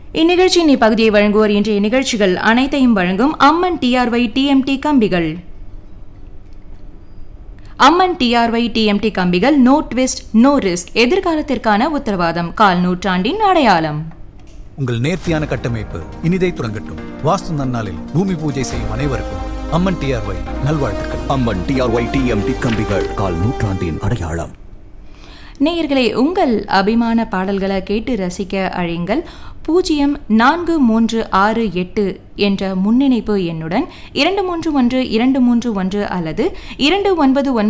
இந்நிகழ்ச்சியின் இப்பகுதியை வழங்குவோர் இன்றைய நிகழ்ச்சிகள் அனைத்தையும் வழங்கும் அம்மன் டிஆர்ஒய் டிஎம்டி கம்பிகள் அம்மன் டிஆர்ஒய் டிஎம்டி கம்பிகள் நோ ட்விஸ்ட் நோ ரிஸ்க் எதிர்காலத்திற்கான உத்தரவாதம் கால் நூற்றாண்டின் அடையாளம் உங்கள் நேர்த்தியான கட்டமைப்பு இனிதை துறங்கட்டும் வாஸ்து நன்னாளில் பூமி பூஜை செய்யும் அனைவருக்கும் அம்மன் டிஆர்ஒய் நல்வாழ்த்துக்கள் அம்மன் டிஆர்ஒய் டிஎம்டி கம்பிகள் கால் நூற்றாண்டின் அடையாளம் நேயர்களே உங்கள் அபிமான பாடல்களை கேட்டு ரசிக்க அழையுங்கள் பூஜ்ஜியம் நான்கு மூன்று ஆறு எட்டு என்ற முன்னிணைப்பு எண்ணுடன் இரண்டு மூன்று ஒன்று இரண்டு மூன்று ஒன்று அல்லது இரண்டு ஒன்பது ஒன்பது